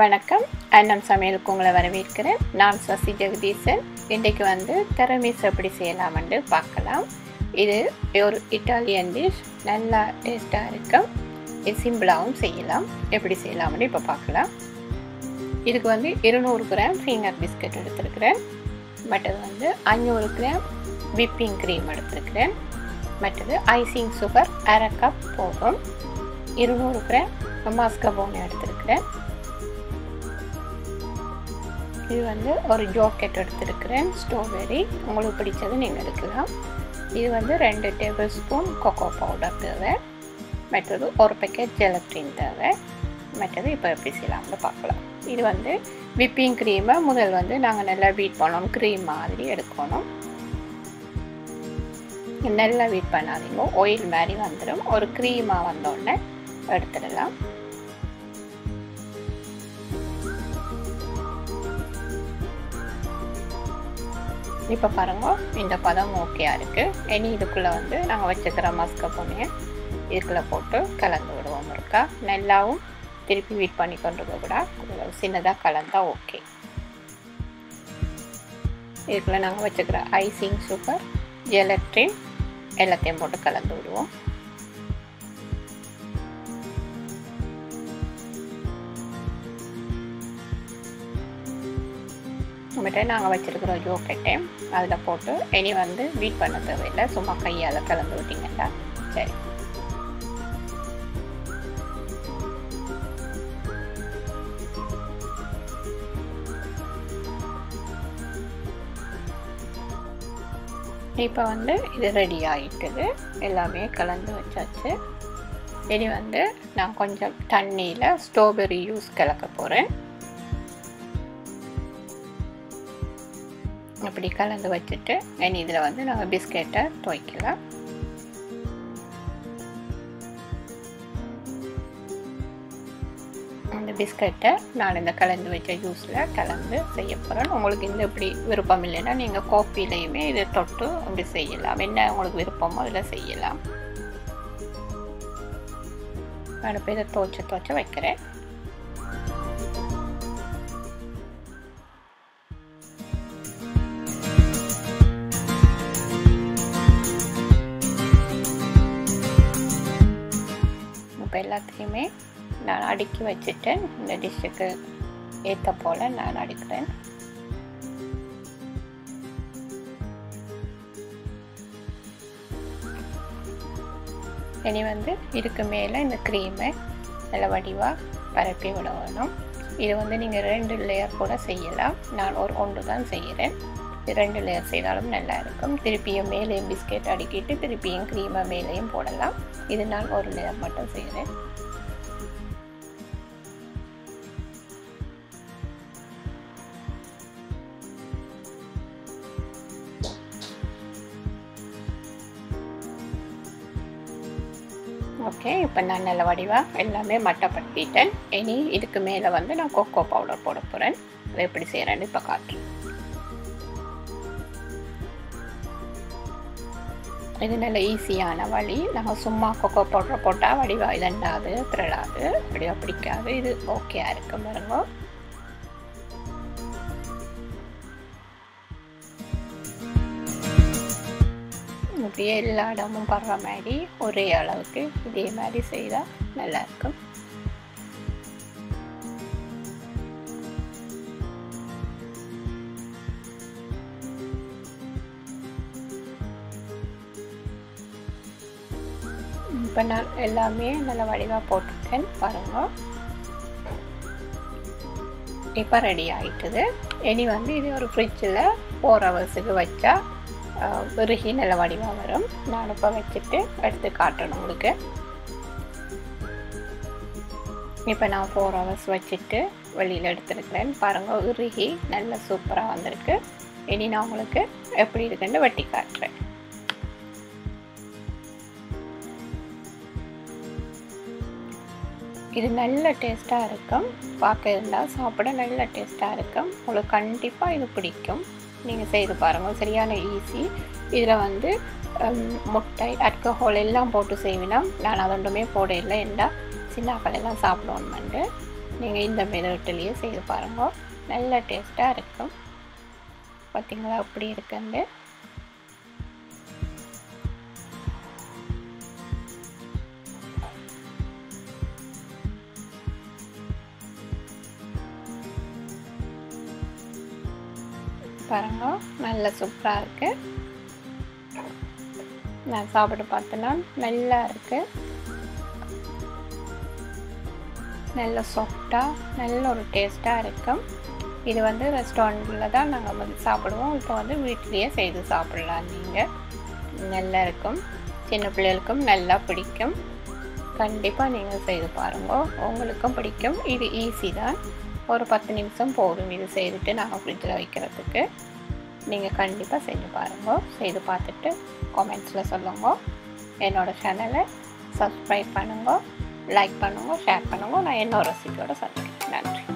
வணக்கம் அண்ணன் சமையலுக்கு உங்களை வரவேற்கிறேன் நான் சசி ஜெகதீசன் இன்றைக்கு வந்து திறமீஸ் எப்படி செய்யலாம்னு பார்க்கலாம் இது ஒரு இட்டாலியன் டிஷ் நல்லா டேஸ்ட்டாக இருக்கும் இது சிம்பிளாகவும் செய்யலாம் எப்படி செய்யலாம்னு இப்போ பார்க்கலாம் இதுக்கு வந்து இருநூறு கிராம் ஃபிங்கர் பிஸ்கட் எடுத்துருக்கிறேன் மற்றது வந்து அஞ்சூறு கிராம் விப்பிங் க்ரீம் எடுத்துருக்கிறேன் மற்றது ஐசிங் சுகர் அரை கப் போகும் இருநூறு கிராம் மாஸ்கபோன் எடுத்துருக்கிறேன் இது வந்து ஒரு ஜோக்கெட் எடுத்துருக்கிறேன் ஸ்ட்ராபெரி உங்களுக்கு பிடிச்சது நீங்கள் எடுக்கலாம் இது வந்து ரெண்டு டேபிள் ஸ்பூன் கொக்கோ பவுடர் தேவை மற்றது ஒரு பேக்கெட் ஜெலக்ரின் தேவை மற்றது இப்போ எப்படி செய்யலாம்னு பார்க்கலாம் இது வந்து விப்பிங் க்ரீமை முதல் வந்து நாங்கள் நல்லா வீட் பண்ணணும் க்ரீம் மாதிரி எடுக்கணும் நல்லா வீட் பண்ணாதீங்க ஆயில் மாதிரி வந்துடும் ஒரு க்ரீமாக வந்தோடனே எடுத்துடலாம் இப்போ பாருங்க இந்த பதம் ஓகேயா இருக்குது இனி இதுக்குள்ளே வந்து நாங்கள் வச்சுக்கிற மஸ்க பொண்ணியை இதுக்குள்ளே போட்டு கலந்து விடுவோம் இருக்கா நல்லாவும் திருப்பி வீட் பண்ணி கொண்டு கூட சின்னதாக கலந்தால் ஓகே இதுக்குள்ளே நாங்கள் வச்சுக்கிற ஐசிங் சூப்பர் ஜெலக்ட்ரின் எல்லாத்தையும் போட்டு கலந்து விடுவோம் நம்மகிட்ட நாங்கள் வச்சுருக்கிற ஜோக்கெட்டை அதில் போட்டு இனி வந்து வீட் பண்ண தேவையில்லை சும்மா கையால் கலந்து விட்டிங்கன்னா சரி இப்போ வந்து இது ரெடி ஆகிட்டுது எல்லாமே கலந்து வச்சாச்சு இனி வந்து நான் கொஞ்சம் தண்ணியில் ஸ்ட்ராபெரி ஜூஸ் கலக்க போகிறேன் அப்படி கலந்து வச்சுட்டு இனி இதில் வந்து நாங்கள் பிஸ்கெட்டை துவைக்கலாம் அந்த பிஸ்கட்டை நான் இந்த கலந்து வச்ச ஜூஸில் கலந்து செய்ய போகிறேன் உங்களுக்கு இந்த இப்படி விருப்பம் இல்லைன்னா நீங்கள் கோப்பிலையுமே இதை தொட்டு அப்படி செய்யலாம் என்ன உங்களுக்கு விருப்பமோ அதில் செய்யலாம் நான் இப்போ இதை துவைச்ச துவைச்ச வைக்கிறேன் இப்போ எல்லாத்தையுமே நான் அடுக்கி வச்சுட்டேன் இந்த டிஷ்ஷுக்கு ஏற்ற போல் நான் அடிக்கிறேன் இனி வந்து இதுக்கு மேலே இந்த க்ரீமை நல்ல வடிவாக பரப்பி விட வேணும் இது வந்து நீங்கள் ரெண்டு லேயர் கூட செய்யலாம் நான் ஒரு ஒன்று தான் செய்கிறேன் ரெண்டு லேயர் செய்தாலும் நல்லா இருக்கும் திருப்பியும் மேலேயும் பிஸ்கெட் அடுக்கிட்டு திருப்பியும் க்ரீமை மேலேயும் போடலாம் இது நான் ஒரு லேயர் மட்டும் செய்கிறேன் ஓகே இப்போ நான் நல்ல வடிவாக எல்லாமே மட்டப்படுத்திட்டேன் இனி இதுக்கு மேலே வந்து நான் கொக்கோ பவுடர் போட போகிறேன் அதை எப்படி செய்கிறேன்னு இப்போ காட்டுறேன் இது நல்ல ஈஸியான வழி நம்ம சும்மா கொக்கோ பவுடர் போட்டால் வடிவாக இதண்டாது திரளாது வடிவாக பிடிக்காது இது ஓகேயா இருக்கும் பாருங்க இப்படியே எல்லா இடமும் படுற மாதிரி ஒரே அளவுக்கு இதே மாதிரி செய்தால் நல்லாயிருக்கும் இப்போ நான் எல்லாமே நல்ல வடிவாக போட்டுட்டேன் பாருங்கள் இப்போ ரெடி ஆகிட்டுது இனி வந்து இது ஒரு ஃப்ரிட்ஜில் ஃபோர் ஹவர்ஸுக்கு வச்சா விருகி நல்ல வடிவாக வரும் நான் இப்போ வச்சுட்டு எடுத்து காட்டணும் உங்களுக்கு இப்போ நான் ஃபோர் ஹவர்ஸ் வச்சுட்டு வெளியில் எடுத்துருக்கிறேன் பாருங்கள் உருகி நல்ல சூப்பராக வந்திருக்கு இனி நான் உங்களுக்கு எப்படி இருக்குன்னு வெட்டி காட்டுறேன் இது நல்ல டேஸ்ட்டாக இருக்கும் பார்க்க இருந்தால் சாப்பிட நல்ல டேஸ்ட்டாக இருக்கும் உங்களுக்கு கண்டிப்பாக இது பிடிக்கும் நீங்கள் செய்து பாருங்கள் சரியான ஈஸி இதில் வந்து முட்டை அல்கஹால் எல்லாம் போட்டு செய்வினா நான் அது ஒன்றுமே போட இல்லை என்றால் சின்னாக்கள் எல்லாம் சாப்பிடுவோம்னு நீங்கள் இந்த மெதட்டிலேயே செய்து பாருங்க நல்ல டேஸ்ட்டாக இருக்கும் பார்த்தீங்களா அப்படி இருக்குன்னு பாருங்க நல்ல சூப்பராக இருக்குது நான் சாப்பிட்டு பார்த்தேன்னா நல்லா இருக்குது நல்ல சாஃப்டாக நல்ல ஒரு டேஸ்ட்டாக இருக்கும் இது வந்து ரெஸ்டாரண்ட்டில் தான் நாங்கள் வந்து சாப்பிடுவோம் இப்போ வந்து வீட்டிலேயே செய்து சாப்பிடலாம் நீங்கள் நல்லா இருக்கும் சின்ன பிள்ளைகளுக்கும் நல்லா பிடிக்கும் கண்டிப்பாக நீங்கள் செய்து பாருங்க உங்களுக்கும் பிடிக்கும் இது ஈஸி தான் ஒரு பத்து நிமிஷம் போதும் இது செய்துட்டு நாங்கள் ஃப்ரிட்ஜில் வைக்கிறதுக்கு நீங்கள் கண்டிப்பாக செஞ்சு பாருங்க செய்து பார்த்துட்டு காமெண்ட்ஸில் சொல்லுங்க என்னோடய சேனலை சப்ஸ்கிரைப் பண்ணுங்க லைக் பண்ணுங்க ஷேர் பண்ணுங்க நான் இன்னொரு ரெசிபியோட சந்திக்கிறேன் நன்றி